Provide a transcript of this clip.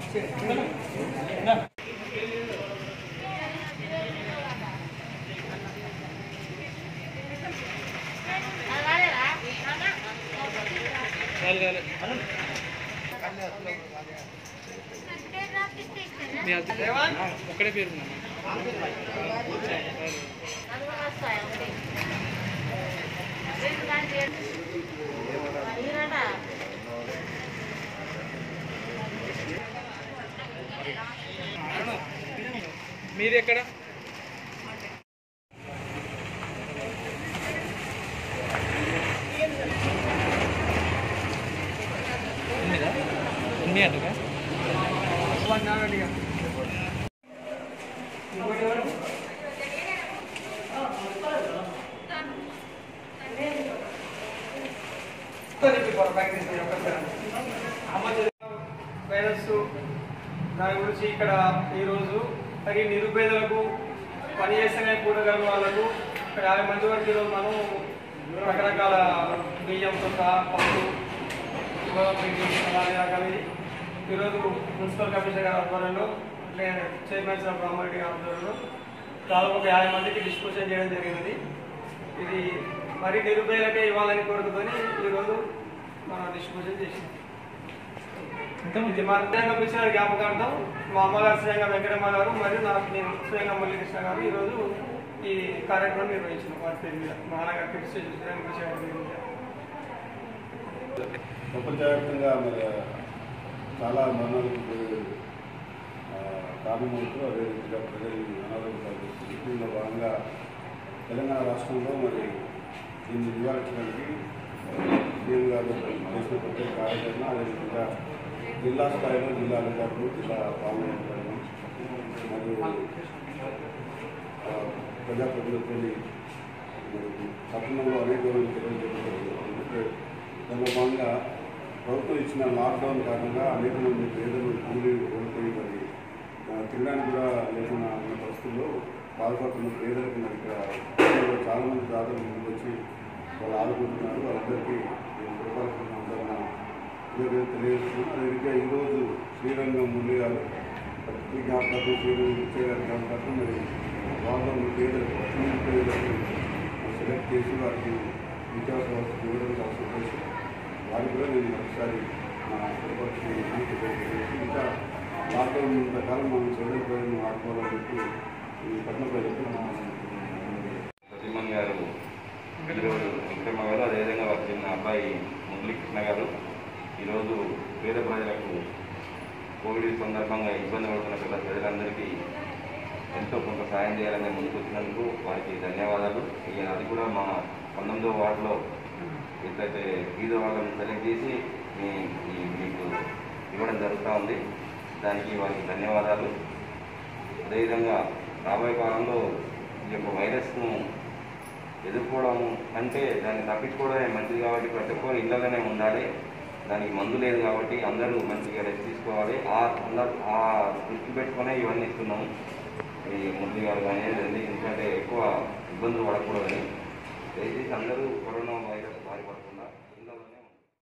ఒక్కడే పేరు మీరు ఎక్కడ ఉన్నదా ఉంది అటుగా వైరస్ దాని గురించి ఇక్కడ ఈరోజు తగి నిరుపేదలకు పని చేస్తేనే కూడగల వాళ్ళకు ఇక్కడ యాభై మంది వరకు ఈరోజు మనం రకరకాల బియ్యంతో సహా పప్పు గోధుమ పిండి అలాగే రకాలు ఈరోజు మున్సిపల్ కమిషనర్ గారి ఆధ్వర్యంలో అట్లే చైర్మన్ సార్ బ్రహ్మరెడ్డి గారి ఆధ్వర్యంలో దాదాపు ఒక యాభై మందికి డిస్పోజల్ చేయడం జరిగినది ఇది మరి నిరుపేదలకే ఇవ్వాలని కోరుకుని ఈరోజు మనం డిస్పోజల్ చేసింది ఇది మా అత్యంత కమిషనర్ జ్ఞాపకార్థం మా అమ్మగారు శ్రీరంగ వెంకటమ్మ గారు మరియు నాకు నేను శ్రీరంగ మురళీకృష్ణ గారు ఈరోజు ఈ కార్యక్రమం నిర్వహించిన వారి పేరు మీద మా నాన్నగారు శ్రీరంగ కృష్ణ గారి పేరు మీద ప్రపంచవ్యాప్తంగా మరి చాలా మరణాలకు గురి- ఆ, కారణమవుతూ అదేవిధంగా ప్రజలు అనారోగ్య పరిస్థితి దీనిలో భాగంగా తెలంగాణ రాష్ట్రంలో మరి దీన్ని నివారించడానికి సీఎం గారు చేసిన ప్రత్యేక కార్యాచరణ అదేవిధంగా జిల్లా స్థాయిలో జిల్లా అధికారులు జిల్లా పాలన మరియు ఆ, ప్రజాప్రతినిధులు మరి పట్టణంలో అనేక మంది చర్యలు చేపట్టారు దానిలో భాగంగా ప్రభుత్వం ఇచ్చిన లాక్డౌన్ కారణంగా అనేక మంది పేదలు కూలి కోల్పోయి మరి ఆ, తినడానికి కూడా లేకుండా ఉన్న పరిస్థితుల్లో బాధపడుతున్న పేదలకు మరి ఇక్కడ ఊళ్ళో చాలా మంది దాదాపు ముందుకు వచ్చి వాళ్ళు ఆదుకుంటున్నారు వాళ్ళందరికీ నేను కృపాలనుకుంటున్నా తెలియజేస్తున్నాను అదేవిధంగా ఈరోజు శ్రీరంగం మురళి గారు ఈ జ్ఞాపకార్థం శ్రీరంగం ఇచ్చే గారి జ్ఞాపకార్థం మరి వాళ్ళు ఉన్న పేదలకు అత్యంత పేదలకు సెలెక్ట్ చేసి వారికి నిత్యావసర వస్తువులు ఇవ్వడం కోసం ఉద్దేశం వారికి కూడా నేను ఒకసారి నా కుటుంబానికి ఇంకా లాక్డౌన్ ఇంతకాలం మనం చదువు ప్రయోజనం ఆడుకోవాలని చెప్పి ఈ పట్టణ ప్రజలకు ప్రతిమన్ గారు ఈరోజు వెంకటమ్మ గారు అదేవిధంగా వారి చిన్న అబ్బాయి మురళీకృష్ణ గారు ఈరోజు పేద ప్రజలకు కోవిడ్ సందర్భంగా ఇబ్బంది పడుతున్న పిల్ల ప్రజలందరికీ ఎంతో కొంత సాయం చేయాలని ముందుకు వచ్చినందుకు వారికి ధన్యవాదాలు ఇక అది కూడా మా పంతొమ్మిదో వార్డులో ఎట్లయితే బీద వాళ్ళని సెలెక్ట్ చేసి మీ ఈ- మీకు ఇవ్వడం జరుగుతూ ఉంది దానికి వారికి ధన్యవాదాలు అదేవిధంగా రాబోయే కాలంలో ఈ యొక్క వైరస్ను ఎదుర్కోవడం అంటే దాన్ని తప్పించుకోవడమే మంచిది కాబట్టి ప్రతి ఒక్కరు ఇళ్ళలోనే ఉండాలి దానికి మందు లేదు కాబట్టి అందరూ మంచిగా రెస్ట్ తీసుకోవాలి ఆ అందరూ ఆ దృష్టి పెట్టుకునే ఇవన్నీ ఇస్తున్నాము ఈ మురళి గారు కానీ ఇవన్నీ ఎందుకంటే ఎక్కువ ఇబ్బందులు పడకూడదని దయచేసి అందరూ కరోనా వైరస్ బారిపడకుండా